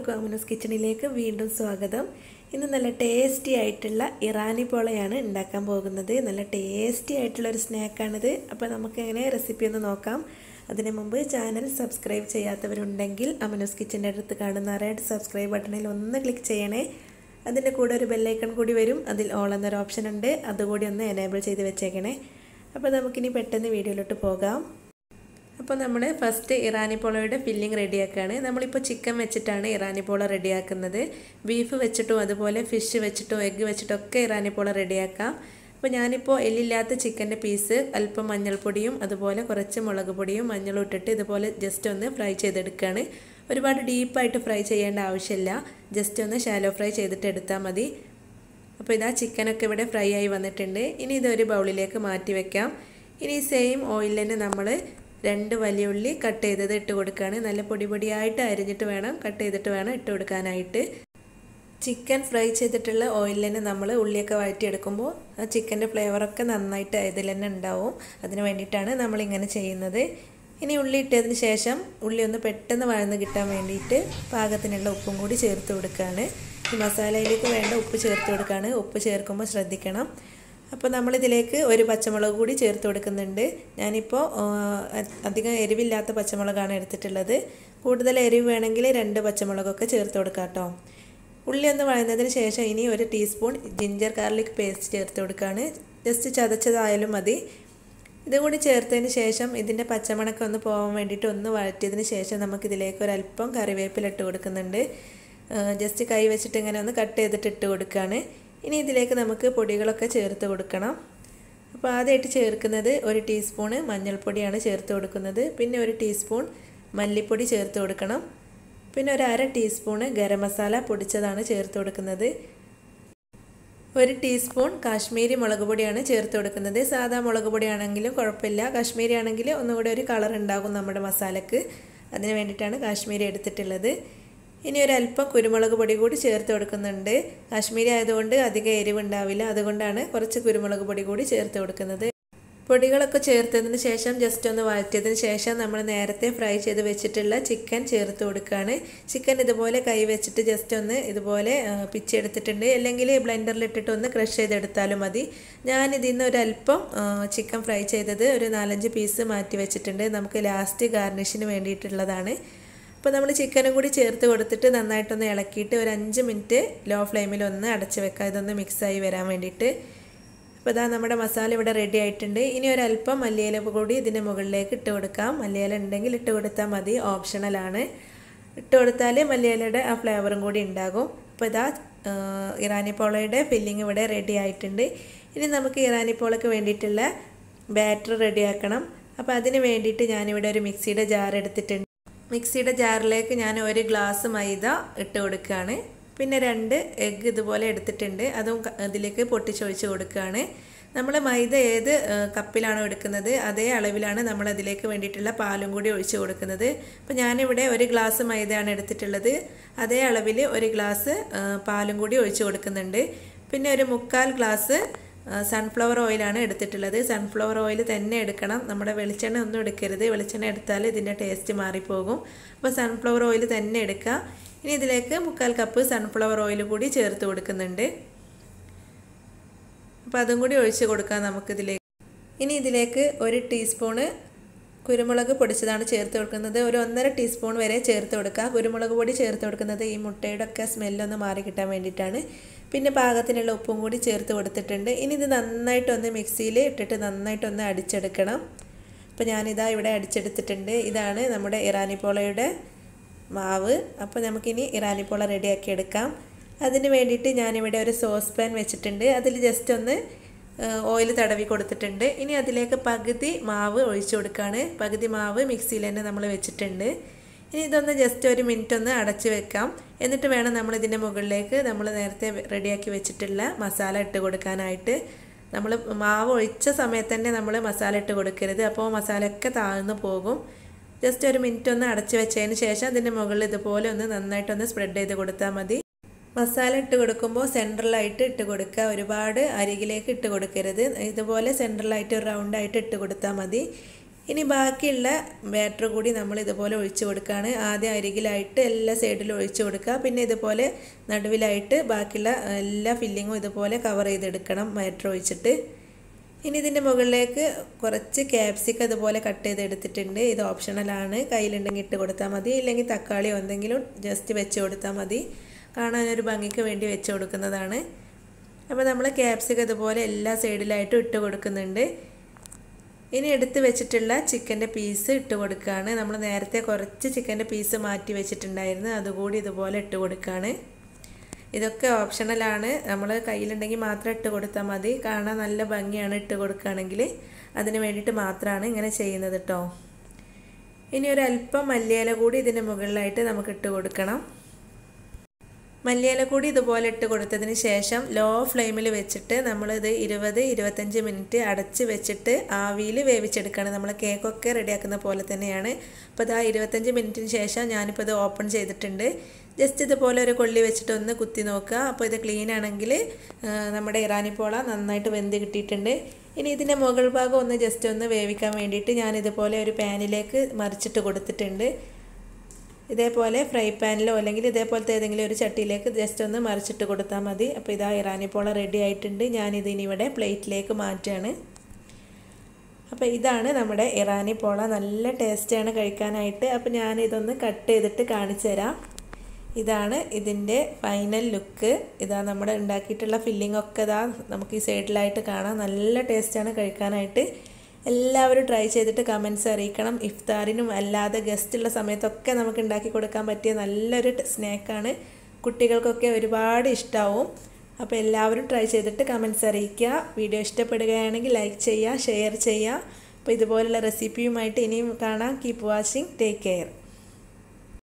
എല്ലാവർക്കും അമനസ് കിച്ചണിലേക്ക് വീണ്ടും സ്വാഗതം ഇന്ന് നല്ല ടേസ്റ്റി ആയിട്ടുള്ള ഇറാനി പോളയാണ് ഉണ്ടാക്കാൻ പോകുന്നത് നല്ല ടേസ്റ്റി ആയിട്ടുള്ള ഒരു സ്നാക്കാണിത് അപ്പോൾ നമുക്ക് എങ്ങനെ റെസിപ്പി ഒന്ന് നോക്കാം അതിനു മുമ്പ് ചാനൽ സബ്സ്ക്രൈബ് ചെയ്യാത്തവരുണ്ടെങ്കിൽ അമനൂസ് കിച്ചൻ്റെ അടുത്ത് കാണുന്ന റെഡ് സബ്സ്ക്രൈബ് ബട്ടണിൽ ഒന്ന് ക്ലിക്ക് ചെയ്യണേ അതിൻ്റെ കൂടെ ഒരു ബെല്ലൈക്കൺ കൂടി വരും അതിൽ ഓൾ എന്നൊരു ഓപ്ഷൻ ഉണ്ട് അതുകൂടി ഒന്ന് എനേബിൾ ചെയ്ത് വെച്ചേക്കണേ അപ്പോൾ നമുക്കിനി പെട്ടെന്ന് വീഡിയോയിലോട്ട് പോകാം അപ്പോൾ നമ്മൾ ഫസ്റ്റ് ഇറാനി പോളയുടെ ഫില്ലിംഗ് റെഡിയാക്കുകയാണ് നമ്മളിപ്പോൾ ചിക്കൻ വെച്ചിട്ടാണ് ഇറാനി പോള റെഡിയാക്കുന്നത് ബീഫ് വെച്ചിട്ടും അതുപോലെ ഫിഷ് വെച്ചിട്ടും എഗ്ഗ് വെച്ചിട്ടും ഒക്കെ ഇറാനി പോള റെഡിയാക്കാം അപ്പോൾ ഞാനിപ്പോൾ എല്ലില്ലാത്ത ചിക്കൻ്റെ പീസ് അല്പം മഞ്ഞൾപ്പൊടിയും അതുപോലെ കുറച്ച് മുളക് പൊടിയും മഞ്ഞളും ഇട്ടിട്ട് ഇതുപോലെ ജസ്റ്റ് ഒന്ന് ഫ്രൈ ചെയ്തെടുക്കുകയാണ് ഒരുപാട് ഡീപ്പായിട്ട് ഫ്രൈ ചെയ്യേണ്ട ആവശ്യമില്ല ജസ്റ്റ് ഒന്ന് ഷാലോ ഫ്രൈ ചെയ്തിട്ട് എടുത്താൽ മതി അപ്പോൾ ഇതാ ചിക്കനൊക്കെ ഇവിടെ ഫ്രൈ ആയി വന്നിട്ടുണ്ട് ഇനി ഇതൊരു ബൗളിലേക്ക് മാറ്റി വെക്കാം ഇനി സെയിം ഓയിൽ തന്നെ നമ്മൾ രണ്ട് വലിയ ഉള്ളി കട്ട് ചെയ്തത് ഇട്ട് കൊടുക്കുകയാണ് നല്ല പൊടി പൊടിയായിട്ട് അരിഞ്ഞിട്ട് വേണം കട്ട് ചെയ്തിട്ട് വേണം ഇട്ട് കൊടുക്കാനായിട്ട് ചിക്കൻ ഫ്രൈ ചെയ്തിട്ടുള്ള ഓയിൽ തന്നെ നമ്മൾ ഉള്ളിയൊക്കെ വഴറ്റിയെടുക്കുമ്പോൾ ആ ചിക്കൻ്റെ ഫ്ലേവറൊക്കെ നന്നായിട്ട് ഇതിൽ തന്നെ ഉണ്ടാവും അതിന് വേണ്ടിയിട്ടാണ് നമ്മളിങ്ങനെ ചെയ്യുന്നത് ഇനി ഉള്ളി ഇട്ടതിന് ശേഷം ഉള്ളി ഒന്ന് പെട്ടെന്ന് വഴന്ന് കിട്ടാൻ വേണ്ടിയിട്ട് പാകത്തിനുള്ള ഉപ്പും കൂടി ചേർത്ത് കൊടുക്കുകയാണ് ഈ മസാലയിലേക്ക് വേണ്ട ഉപ്പ് ചേർത്ത് കൊടുക്കുകയാണ് ഉപ്പ് ചേർക്കുമ്പോൾ ശ്രദ്ധിക്കണം അപ്പോൾ നമ്മളിതിലേക്ക് ഒരു പച്ചമുളക് കൂടി ചേർത്ത് കൊടുക്കുന്നുണ്ട് ഞാനിപ്പോൾ അധികം എരിവില്ലാത്ത പച്ചമുളകാണ് എടുത്തിട്ടുള്ളത് കൂടുതൽ എരിവ് വേണമെങ്കിൽ രണ്ട് പച്ചമുളകൊക്കെ ചേർത്ത് കൊടുക്കാം കേട്ടോ ഉള്ളി ഒന്ന് വഴന്നതിന് ശേഷം ഇനി ഒരു ടീസ്പൂൺ ജിഞ്ചർ ഗാർലിക് പേസ്റ്റ് ചേർത്ത് കൊടുക്കുകയാണ് ജസ്റ്റ് ചതച്ചതായാലും മതി ഇതും കൂടി ചേർത്തതിന് ശേഷം ഇതിൻ്റെ പച്ചമണക്കം ഒന്ന് പോകാൻ വേണ്ടിയിട്ട് ഒന്ന് വഴറ്റിയതിന് ശേഷം നമുക്കിതിലേക്ക് ഒരല്പം കറിവേപ്പില ഇട്ട് കൊടുക്കുന്നുണ്ട് ജസ്റ്റ് കൈ വെച്ചിട്ട് ഇങ്ങനെ ഒന്ന് കട്ട് ചെയ്തിട്ട് ഇട്ട് കൊടുക്കുകയാണ് ഇനി ഇതിലേക്ക് നമുക്ക് പൊടികളൊക്കെ ചേർത്ത് കൊടുക്കണം അപ്പോൾ ആദ്യമായിട്ട് ചേർക്കുന്നത് ഒരു ടീസ്പൂണ് മഞ്ഞൾപ്പൊടിയാണ് ചേർത്ത് കൊടുക്കുന്നത് പിന്നെ ഒരു ടീസ്പൂൺ മല്ലിപ്പൊടി ചേർത്ത് കൊടുക്കണം പിന്നെ ഒരു അര ടീസ്പൂണ് ഗരം മസാല പൊടിച്ചതാണ് ചേർത്ത് കൊടുക്കുന്നത് ഒരു ടീസ്പൂൺ കാശ്മീരി മുളക് പൊടിയാണ് ചേർത്ത് കൊടുക്കുന്നത് സാധാ മുളക് പൊടിയാണെങ്കിലും കുഴപ്പമില്ല കാശ്മീരി ആണെങ്കിൽ ഒന്നുകൂടെ ഒരു കളർ ഉണ്ടാകും നമ്മുടെ മസാലക്ക് അതിന് വേണ്ടിയിട്ടാണ് കാശ്മീരി എടുത്തിട്ടുള്ളത് ഇനി ഒരു അല്പം കുരുമുളക് പൊടി കൂടി ചേർത്ത് കൊടുക്കുന്നുണ്ട് കാശ്മീരി ആയതുകൊണ്ട് അധികം എരിവുണ്ടാവില്ല അതുകൊണ്ടാണ് കുറച്ച് കുരുമുളക് പൊടി കൂടി ചേർത്ത് കൊടുക്കുന്നത് പൊടികളൊക്കെ ചേർത്തതിന് ശേഷം ജസ്റ്റ് ഒന്ന് വഴറ്റിയതിന് ശേഷം നമ്മൾ നേരത്തെ ഫ്രൈ ചെയ്ത് വെച്ചിട്ടുള്ള ചിക്കൻ ചേർത്ത് കൊടുക്കുകയാണ് ചിക്കൻ ഇതുപോലെ കൈ വെച്ചിട്ട് ജസ്റ്റ് ഒന്ന് ഇതുപോലെ പിച്ചെടുത്തിട്ടുണ്ട് അല്ലെങ്കിൽ ബ്ലെൻഡറിലിട്ടിട്ട് ഒന്ന് ക്രഷ് ചെയ്തെടുത്താലും മതി ഞാൻ ഇതിൽ നിന്ന് ഒരല്പം ചിക്കൻ ഫ്രൈ ചെയ്തത് ഒരു നാലഞ്ച് പീസ് മാറ്റി വെച്ചിട്ടുണ്ട് നമുക്ക് ലാസ്റ്റ് ഗാർണിഷിന് വേണ്ടിയിട്ടുള്ളതാണ് അപ്പോൾ നമ്മൾ ചിക്കനും കൂടി ചേർത്ത് കൊടുത്തിട്ട് നന്നായിട്ടൊന്ന് ഇളക്കിയിട്ട് ഒരു അഞ്ച് മിനിറ്റ് ലോ ഫ്ലെയിമിൽ ഒന്ന് അടച്ച് വെക്കാം ഇതൊന്ന് മിക്സായി വരാൻ വേണ്ടിയിട്ട് അപ്പോൾ ഇതാ നമ്മുടെ മസാല ഇവിടെ റെഡി ആയിട്ടുണ്ട് ഇനി ഒരല്പം മല്ലിയില കൂടി ഇതിൻ്റെ മുകളിലേക്ക് ഇട്ട് കൊടുക്കാം മല്ലിയില ഉണ്ടെങ്കിൽ ഇട്ട് കൊടുത്താൽ മതി ഓപ്ഷണലാണ് ഇട്ട് കൊടുത്താൽ മല്ലിയിലയുടെ ആ ഫ്ലേവറും കൂടി ഉണ്ടാകും അപ്പോൾ ഇതാ ഇറാനി പോളയുടെ ഫില്ലിങ് ഇവിടെ റെഡി ആയിട്ടുണ്ട് ഇനി നമുക്ക് ഇറാനി പോളയ്ക്ക് വേണ്ടിയിട്ടുള്ള ബാറ്റർ റെഡിയാക്കണം അപ്പോൾ അതിന് വേണ്ടിയിട്ട് ഞാനിവിടെ ഒരു മിക്സിയുടെ ജാർ എടുത്തിട്ടുണ്ട് മിക്സിയുടെ ജാറിലേക്ക് ഞാൻ ഒരു ഗ്ലാസ് മൈദ ഇട്ട് കൊടുക്കുകയാണ് പിന്നെ രണ്ട് എഗ്ഗ് ഇതുപോലെ എടുത്തിട്ടുണ്ട് അതും ഇതിലേക്ക് പൊട്ടിച്ചൊഴിച്ച് കൊടുക്കുകയാണ് നമ്മൾ മൈദ ഏത് കപ്പിലാണോ എടുക്കുന്നത് അതേ അളവിലാണ് നമ്മൾ അതിലേക്ക് വേണ്ടിയിട്ടുള്ള പാലും കൂടി ഒഴിച്ച് കൊടുക്കുന്നത് അപ്പോൾ ഞാനിവിടെ ഒരു ഗ്ലാസ് മൈദയാണ് എടുത്തിട്ടുള്ളത് അതേ അളവിൽ ഒരു ഗ്ലാസ് പാലും കൂടി ഒഴിച്ച് കൊടുക്കുന്നുണ്ട് പിന്നെ ഒരു മുക്കാൽ ഗ്ലാസ് സൺഫ്ലവർ ഓയിലാണ് എടുത്തിട്ടുള്ളത് സൺഫ്ലവർ ഓയിൽ തന്നെ എടുക്കണം നമ്മുടെ വെളിച്ചെണ്ണ ഒന്നും എടുക്കരുത് വെളിച്ചെണ്ണ എടുത്താൽ ഇതിൻ്റെ ടേസ്റ്റ് മാറിപ്പോകും അപ്പോൾ സൺഫ്ലവർ ഓയിൽ തന്നെ എടുക്കുക ഇനി ഇതിലേക്ക് മുക്കാൽ കപ്പ് സൺഫ്ലവർ ഓയിൽ കൂടി ചേർത്ത് കൊടുക്കുന്നുണ്ട് അപ്പോൾ അതും കൂടി ഒഴിച്ച് കൊടുക്കാം നമുക്കിതിലേക്ക് ഇനി ഇതിലേക്ക് ഒരു ടീസ്പൂണ് കുരുമുളക് പൊടിച്ചതാണ് ചേർത്ത് കൊടുക്കുന്നത് ഒരു ഒന്നര ടീസ്പൂൺ വരെ ചേർത്ത് കൊടുക്കുക കുരുമുളക് പൊടി ചേർത്ത് കൊടുക്കുന്നത് ഈ മുട്ടയുടെ ഒക്കെ സ്മെല്ലൊന്ന് മാറി കിട്ടാൻ വേണ്ടിയിട്ടാണ് പിന്നെ പാകത്തിനുള്ള ഉപ്പും കൂടി ചേർത്ത് കൊടുത്തിട്ടുണ്ട് ഇനി ഇത് നന്നായിട്ടൊന്ന് മിക്സിയിൽ ഇട്ടിട്ട് നന്നായിട്ടൊന്ന് അടിച്ചെടുക്കണം അപ്പോൾ ഞാനിതാ ഇവിടെ അടിച്ചെടുത്തിട്ടുണ്ട് ഇതാണ് നമ്മുടെ ഇറാനി പോളയുടെ മാവ് അപ്പോൾ നമുക്കിനി ഇറാനി പോള റെഡിയാക്കി എടുക്കാം അതിന് വേണ്ടിയിട്ട് ഞാനിവിടെ ഒരു സോസ് പാൻ വെച്ചിട്ടുണ്ട് അതിൽ ജസ്റ്റ് ഒന്ന് ഓയിൽ തടവി കൊടുത്തിട്ടുണ്ട് ഇനി അതിലേക്ക് പകുതി മാവ് ഒഴിച്ചു കൊടുക്കുകയാണ് പകുതി മാവ് മിക്സിയിൽ തന്നെ നമ്മൾ വെച്ചിട്ടുണ്ട് ഇനി ഇതൊന്ന് ജസ്റ്റ് ഒരു മിനിറ്റ് ഒന്ന് അടച്ചു വെക്കാം എന്നിട്ട് വേണം നമ്മൾ ഇതിൻ്റെ മുകളിലേക്ക് നമ്മൾ നേരത്തെ റെഡിയാക്കി വെച്ചിട്ടുള്ള മസാല ഇട്ട് കൊടുക്കാനായിട്ട് നമ്മൾ മാവ് ഒഴിച്ച സമയത്ത് തന്നെ നമ്മൾ മസാല ഇട്ട് കൊടുക്കരുത് അപ്പോൾ മസാലയൊക്കെ താഴ്ന്നു പോകും ജസ്റ്റ് ഒരു മിനിറ്റ് ഒന്ന് അടച്ചു വെച്ചതിന് ശേഷം അതിൻ്റെ മുകളിൽ ഇതുപോലെ ഒന്ന് നന്നായിട്ടൊന്ന് സ്പ്രെഡ് ചെയ്ത് കൊടുത്താൽ മതി മസാല ഇട്ട് കൊടുക്കുമ്പോൾ സെൻട്രലായിട്ട് ഇട്ട് കൊടുക്കുക ഒരുപാട് അരികിലേക്ക് ഇട്ട് കൊടുക്കരുത് ഇതുപോലെ സെൻട്രലായിട്ട് ഒരു റൗണ്ടായിട്ട് ഇട്ട് കൊടുത്താൽ മതി ഇനി ബാക്കിയുള്ള ബാറ്റർ കൂടി നമ്മൾ ഇതുപോലെ ഒഴിച്ചു കൊടുക്കുകയാണ് ആദ്യം അരികിലായിട്ട് എല്ലാ സൈഡിലും ഒഴിച്ചു കൊടുക്കുക പിന്നെ ഇതുപോലെ നടുവിലായിട്ട് ബാക്കിയുള്ള എല്ലാ ഫില്ലിങ്ങും ഇതുപോലെ കവർ ചെയ്തെടുക്കണം ബാറ്റർ ഒഴിച്ചിട്ട് ഇനി ഇതിൻ്റെ മുകളിലേക്ക് കുറച്ച് ക്യാപ്സിക്കം ഇതുപോലെ കട്ട് ചെയ്തെടുത്തിട്ടുണ്ട് ഇത് ഓപ്ഷണലാണ് കയ്യിലുണ്ടെങ്കിൽ ഇട്ട് കൊടുത്താൽ മതി ഇല്ലെങ്കിൽ തക്കാളിയോ എന്തെങ്കിലും ജസ്റ്റ് വെച്ച് കൊടുത്താൽ മതി കാണാനൊരു ഭംഗിക്ക് വേണ്ടി വെച്ച് കൊടുക്കുന്നതാണ് അപ്പോൾ നമ്മൾ ക്യാപ്സിക്കം ഇതുപോലെ എല്ലാ സൈഡിലായിട്ടും ഇട്ട് കൊടുക്കുന്നുണ്ട് ഇനി എടുത്ത് വെച്ചിട്ടുള്ള ചിക്കൻ്റെ പീസ് ഇട്ട് കൊടുക്കുകയാണ് നമ്മൾ നേരത്തെ കുറച്ച് ചിക്കൻ്റെ പീസ് മാറ്റി വെച്ചിട്ടുണ്ടായിരുന്നു അതുകൂടി ഇതുപോലെ ഇട്ട് കൊടുക്കുകയാണ് ഇതൊക്കെ ഓപ്ഷണലാണ് നമ്മൾ കയ്യിലുണ്ടെങ്കിൽ മാത്രം ഇട്ട് കൊടുത്താൽ മതി കാണാൻ നല്ല ഭംഗിയാണ് ഇട്ട് കൊടുക്കുകയാണെങ്കിൽ അതിന് വേണ്ടിയിട്ട് മാത്രമാണ് ഇങ്ങനെ ചെയ്യുന്നത് കേട്ടോ ഇനി ഒരു അല്പം മല്ലിയില കൂടി ഇതിൻ്റെ മുകളിലായിട്ട് നമുക്ക് ഇട്ട് കൊടുക്കണം മല്ലിയില കൂടി ഇതുപോലെ ഇട്ട് കൊടുത്തതിന് ശേഷം ലോ ഫ്ലെയിമിൽ വെച്ചിട്ട് നമ്മളിത് ഇരുപത് ഇരുപത്തഞ്ച് മിനിറ്റ് അടച്ച് വെച്ചിട്ട് ആവിയിൽ വേവിച്ചെടുക്കുകയാണ് നമ്മൾ കേക്കൊക്കെ റെഡിയാക്കുന്ന പോലെ തന്നെയാണ് അപ്പോൾ ഇതാ ഇരുപത്തഞ്ച് മിനിറ്റിന് ശേഷം ഞാനിപ്പോൾ ഇത് ഓപ്പൺ ചെയ്തിട്ടുണ്ട് ജസ്റ്റ് ഇതുപോലെ ഒരു കൊള്ളി വെച്ചിട്ട് ഒന്ന് കുത്തി നോക്കുക അപ്പോൾ ഇത് ക്ലീൻ ആണെങ്കിൽ നമ്മുടെ ഇറാനിപ്പോള നന്നായിട്ട് വെന്ത് കിട്ടിയിട്ടുണ്ട് ഇനി ഇതിൻ്റെ മുകൾ ഭാഗം ഒന്ന് ജസ്റ്റ് ഒന്ന് വേവിക്കാൻ വേണ്ടിയിട്ട് ഞാൻ ഇതുപോലെ ഒരു പാനിലേക്ക് മറിച്ചിട്ട് കൊടുത്തിട്ടുണ്ട് ഇതേപോലെ ഫ്രൈ പാനിലോ അല്ലെങ്കിൽ ഇതേപോലത്തെ ഏതെങ്കിലും ഒരു ചട്ടിയിലേക്ക് ജസ്റ്റ് ഒന്ന് മറിച്ചിട്ട് കൊടുത്താൽ മതി അപ്പോൾ ഇതാ ഇറാനിപ്പോള റെഡി ആയിട്ടുണ്ട് ഞാനിതിനിവിടെ പ്ലേറ്റിലേക്ക് മാറ്റുകയാണ് അപ്പോൾ ഇതാണ് നമ്മുടെ ഇറാനി പോള നല്ല ടേസ്റ്റാണ് കഴിക്കാനായിട്ട് അപ്പോൾ ഞാനിതൊന്ന് കട്ട് ചെയ്തിട്ട് കാണിച്ചു തരാം ഇതാണ് ഇതിൻ്റെ ഫൈനൽ ലുക്ക് ഇതാ നമ്മുടെ ഉണ്ടാക്കിയിട്ടുള്ള ഫില്ലിംഗ് ഒക്കെ ഇതാ നമുക്ക് ഈ സൈഡിലായിട്ട് കാണാം നല്ല ടേസ്റ്റാണ് കഴിക്കാനായിട്ട് എല്ലാവരും ട്രൈ ചെയ്തിട്ട് കമൻസ് അറിയിക്കണം ഇഫ്താറിനും അല്ലാതെ ഗസ്റ്റുള്ള സമയത്തൊക്കെ നമുക്ക് ഉണ്ടാക്കി കൊടുക്കാൻ പറ്റിയ നല്ലൊരു സ്നാക്കാണ് കുട്ടികൾക്കൊക്കെ ഒരുപാട് ഇഷ്ടമാവും അപ്പോൾ എല്ലാവരും ട്രൈ ചെയ്തിട്ട് കമൻസ് അറിയിക്കുക വീഡിയോ ഇഷ്ടപ്പെടുകയാണെങ്കിൽ ലൈക്ക് ചെയ്യുക ഷെയർ ചെയ്യുക അപ്പോൾ ഇതുപോലുള്ള റെസിപ്പിയുമായിട്ട് ഇനിയും കാണാം കീപ്പ് വാച്ചിങ് ടേക്ക് കെയർ